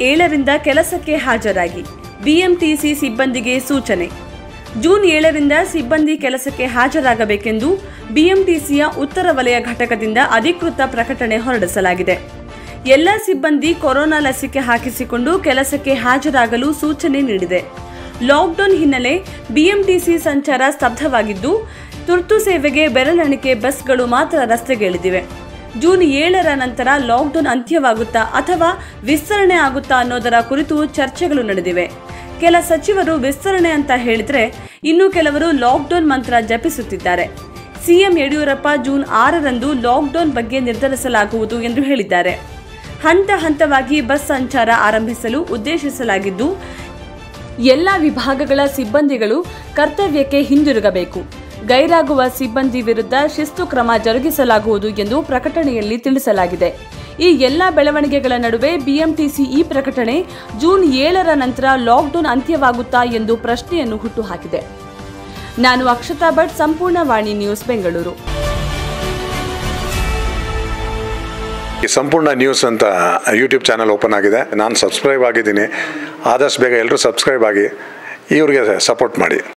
ಏಳರಿಂದ ಕೆಲಸಕ್ಕೆ ಹಾಜರಾಗಿ ಬಿಎಂಟಿಸಿ ಸಿಬ್ಬಂದಿಗೆ ಸೂಚನೆ ಜೂನ್ ಏಳರಿಂದ ಸಿಬ್ಬಂದಿ ಕೆಲಸಕ್ಕೆ ಹಾಜರಾಗಬೇಕೆಂದು ಬಿಎಂಟಿಸಿಯ ಉತ್ತರ ವಲಯ ಘಟಕದಿಂದ ಅಧಿಕೃತ ಪ್ರಕಟಣೆ ಹೊರಡಿಸಲಾಗಿದೆ ಎಲ್ಲ ಸಿಬ್ಬಂದಿ ಕೊರೋನಾ ಲಸಿಕೆ ಹಾಕಿಸಿಕೊಂಡು ಕೆಲಸಕ್ಕೆ ಹಾಜರಾಗಲು ಸೂಚನೆ ನೀಡಿದೆ ಲಾಕ್ಡೌನ್ ಹಿನ್ನೆಲೆ ಬಿಎಂಟಿಸಿ ಸಂಚಾರ ಸ್ತಬ್ಧವಾಗಿದ್ದು ತುರ್ತು ಸೇವೆಗೆ ಬೆರಳೆಣಿಕೆ ಬಸ್ಗಳು ಮಾತ್ರ ರಸ್ತೆಗಿಳಿದಿವೆ ಜೂನ್ ಏಳರ ನಂತರ ಲಾಕ್ಡೌನ್ ಅಂತ್ಯವಾಗುತ್ತಾ ಅಥವಾ ವಿಸ್ತರಣೆ ಆಗುತ್ತಾ ಅನ್ನೋದರ ಕುರಿತು ಚರ್ಚೆಗಳು ನಡೆದಿವೆ ಕೆಲ ಸಚಿವರು ವಿಸ್ತರಣೆ ಅಂತ ಹೇಳಿದ್ರೆ ಇನ್ನು ಕೆಲವರು ಲಾಕ್ಡೌನ್ ಮಂತ್ರ ಜಪಿಸುತ್ತಿದ್ದಾರೆ ಸಿಎಂ ಯಡಿಯೂರಪ್ಪ ಜೂನ್ ಆರರಂದು ಲಾಕ್ಡೌನ್ ಬಗ್ಗೆ ನಿರ್ಧರಿಸಲಾಗುವುದು ಎಂದು ಹೇಳಿದ್ದಾರೆ ಹಂತ ಹಂತವಾಗಿ ಬಸ್ ಸಂಚಾರ ಆರಂಭಿಸಲು ಉದ್ದೇಶಿಸಲಾಗಿದ್ದು ಎಲ್ಲ ವಿಭಾಗಗಳ ಸಿಬ್ಬಂದಿಗಳು ಕರ್ತವ್ಯಕ್ಕೆ ಹಿಂದಿರುಗಬೇಕು ಗೈರಾಗುವ ಸಿಬ್ಬಂದಿ ವಿರುದ್ಧ ಶಿಸ್ತು ಕ್ರಮ ಜರುಗಿಸಲಾಗುವುದು ಎಂದು ಪ್ರಕಟಣೆಯಲ್ಲಿ ತಿಳಿಸಲಾಗಿದೆ ಈ ಎಲ್ಲ ಬೆಳವಣಿಗೆಗಳ ನಡುವೆ ಬಿಎಂಟಿಸಿ ಈ ಪ್ರಕಟಣೆ ಜೂನ್ ಏಳರ ನಂತರ ಲಾಕ್ಡೌನ್ ಅಂತ್ಯವಾಗುತ್ತಾ ಎಂದು ಪ್ರಶ್ನೆಯನ್ನು ಹುಟ್ಟುಹಾಕಿದೆ ನಾನು ಅಕ್ಷತಾ ಭಟ್ ಸಂಪೂರ್ಣ ವಾಣಿ ನ್ಯೂಸ್ ಬೆಂಗಳೂರು ಈ ಸಂಪೂರ್ಣ ನ್ಯೂಸ್ ಅಂತ ಯೂಟ್ಯೂಬ್ ಚಾನಲ್ ಓಪನ್ ಆಗಿದೆ ನಾನು ಸಬ್ಸ್ಕ್ರೈಬ್ ಆಗಿದ್ದೀನಿ ಆದಷ್ಟು ಬೇಗ ಎಲ್ಲರೂ ಸಬ್ಸ್ಕ್ರೈಬ್ ಆಗಿ ಇವ್ರಿಗೆ ಸಪೋರ್ಟ್ ಮಾಡಿ